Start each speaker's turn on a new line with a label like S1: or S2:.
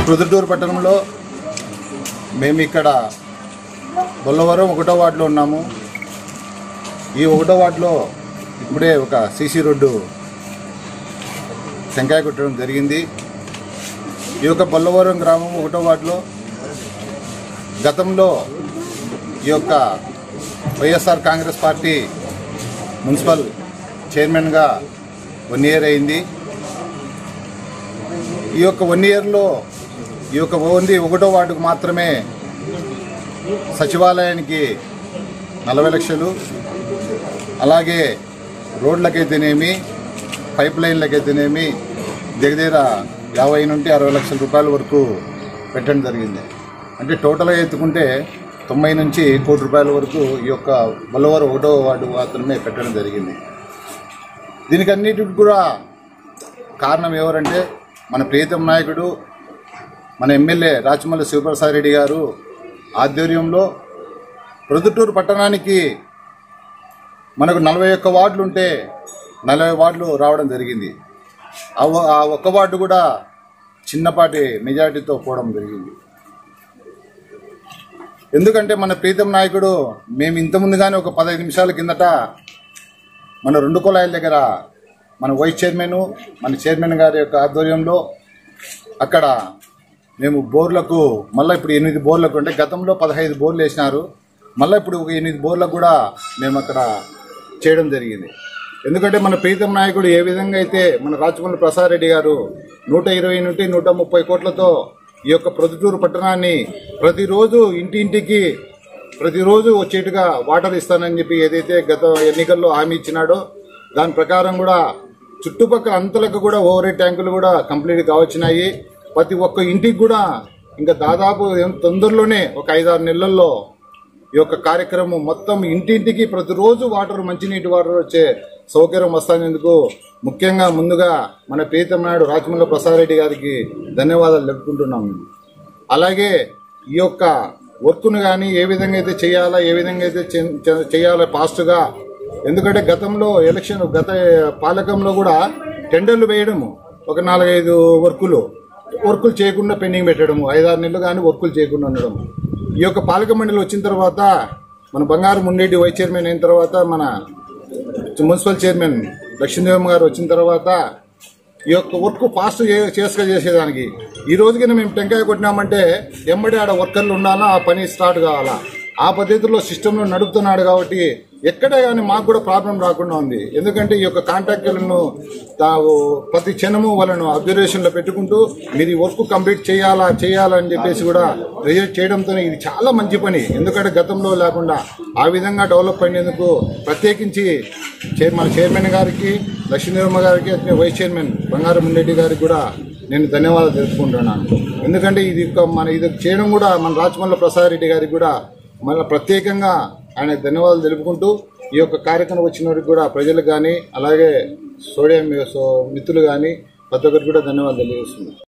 S1: ప్రొద్దుటూరు పట్టణంలో మేము ఇక్కడ బొల్లవరం ఒకటో వార్డులో ఉన్నాము ఈ ఒకటో వార్డులో ఇప్పుడే ఒక సీసీ రోడ్డు టెంకాయ కొట్టడం జరిగింది ఈ యొక్క బొల్లవరం గ్రామం ఒకటో వార్డులో గతంలో ఈ యొక్క వైఎస్ఆర్ కాంగ్రెస్ పార్టీ మున్సిపల్ చైర్మన్గా వన్ ఇయర్ అయింది ఈ యొక్క వన్ ఇయర్లో ఈ యొక్క ఓన్లీ ఒకటో వార్డుకు మాత్రమే సచివాలయానికి నలభై లక్షలు అలాగే రోడ్లకైతేనేమి పైప్ లైన్లకైతేనేమి దగ్గర యాభై నుండి అరవై లక్షల రూపాయల వరకు పెట్టడం జరిగింది అంటే టోటల్గా ఎత్తుకుంటే తొంభై నుంచి కోటి రూపాయల వరకు ఈ యొక్క బలవరం ఒకటో వార్డు మాత్రమే పెట్టడం జరిగింది దీనికి అన్నిటికి కూడా కారణం ఎవరంటే మన ప్రియతమ నాయకుడు మన ఎమ్మెల్యే రాచమల్లి శివప్రసాద్ రెడ్డి గారు ఆధ్వర్యంలో ప్రొద్దుటూరు పట్టణానికి మనకు నలభై ఒక్క వార్డులు ఉంటే నలభై వార్డులు రావడం జరిగింది ఆ ఒ- ఆ ఒక్క వార్డు కూడా చిన్నపాటి మెజారిటీతో పోవడం జరిగింది ఎందుకంటే మన ప్రీతం నాయకుడు మేము ఇంత ముందుగానే ఒక పదహైదు నిమిషాల కిందట మన రెండు కులాయిల దగ్గర మన వైస్ చైర్మన్ మన చైర్మన్ గారి యొక్క ఆధ్వర్యంలో అక్కడ మేము బోర్లకు మళ్ళీ ఇప్పుడు ఎనిమిది బోర్లకు అంటే గతంలో పదహైదు బోర్లు వేసినారు మళ్ళీ ఇప్పుడు ఒక ఎనిమిది బోర్లకు కూడా మేము అక్కడ చేయడం జరిగింది ఎందుకంటే మన ప్రీతం నాయకుడు ఏ విధంగా అయితే మన రాచమల్లి ప్రసాద్ రెడ్డి గారు నూట ఇరవై నుండి నూట ముప్పై కోట్లతో ఈ యొక్క ప్రొద్దుటూరు పట్టణాన్ని ప్రతిరోజు ఇంటింటికి ప్రతిరోజు వచ్చేట్టుగా వాటర్ ఇస్తానని చెప్పి ఏదైతే గత ఎన్నికల్లో హామీ ఇచ్చినాడో దాని ప్రకారం కూడా చుట్టుపక్కల అంతలకు కూడా ఓవర్ హెడ్ ట్యాంకులు కూడా కంప్లీట్ కావచ్చినాయి ప్రతి ఒక్క ఇంటికి కూడా ఇంకా దాదాపు ఏం తొందరలోనే ఒక ఐదారు నెలల్లో ఈ యొక్క కార్యక్రమం మొత్తం ఇంటింటికి ప్రతిరోజు వాటర్ మంచినీటి వాటర్ వచ్చే సౌకర్యం వస్తానేందుకు ముఖ్యంగా ముందుగా మన ప్రీతం నాయుడు రాజమల్ల ప్రసాద్ రెడ్డి గారికి ధన్యవాదాలు తెలుపుకుంటున్నాము అలాగే ఈ యొక్క వర్క్ను కానీ ఏ విధంగా అయితే చేయాలా ఏ విధంగా అయితే చే- చే- చేయాలా ఫాస్ట్గా ఎందుకంటే గతంలో ఎలక్షన్ గత పాలకంలో కూడా టెండర్లు వేయడము ఒక నాలుగైదు వర్కులు వర్కులు చేయకుండా పెండింగ్ పెట్టడము ఐదారు నెలలు కానీ వర్కులు చేయకుండా ఉండడం ఈ యొక్క పాలక మండలి వచ్చిన తర్వాత మన బంగారు మున్రెడ్డి వైస్ చైర్మన్ అయిన తర్వాత మన మున్సిపల్ చైర్మన్ లక్ష్మీదేవమ్మ గారు వచ్చిన తర్వాత ఈ యొక్క వర్క్ ఫాస్ట్ చేసుక చేసేదానికి ఈ రోజుకి మేము టెంకాయ కొట్టినామంటే ఎమ్మడి ఆడ వర్కర్లు ఉండాలా ఆ పని స్టార్ట్ కావాలా ఆ పద్ధతిలో సిస్టంలో నడుపుతున్నాడు కాబట్టి ఎక్కడే కానీ మాకు కూడా ప్రాబ్లం రాకుండా ఉంది ఎందుకంటే ఈ యొక్క కాంట్రాక్టర్లను తా- ప్రతి క్షణము వాళ్ళను అబ్జర్వేషన్ లో పెట్టుకుంటూ మీరు ఈ వర్క్ కంప్లీట్ చేయాలా చేయాలా అని చెప్పేసి కూడా ప్రెజర్ చేయడంతో ఇది చాలా మంచి పని ఎందుకంటే గతంలో లేకుండా ఆ విధంగా డెవలప్ అయినందుకు ప్రత్యేకించి చైర్- మన చైర్మన్ గారికి లక్ష్మీదేవమ్మ గారికి అట్లనే వైస్ చైర్మన్ బంగారం రెడ్డి గారికి కూడా నేను ధన్యవాదాలు తెలుపుకుంటున్నాను ఎందుకంటే ఇది ఒక మన ఇది చేయడం కూడా మన రాచమల్ల ప్రసాద్ రెడ్డి గారికి కూడా మళ్ళీ ప్రత్యేకంగా ఆయన ధన్యవాదాలు తెలుపుకుంటూ ఈ యొక్క కార్యక్రమం వచ్చిన వారికి కూడా ప్రజలకు కానీ అలాగే సోడియం సో మిత్రులు కానీ ప్రతి ఒక్కరికి కూడా ధన్యవాదాలు తెలియజేస్తున్నాను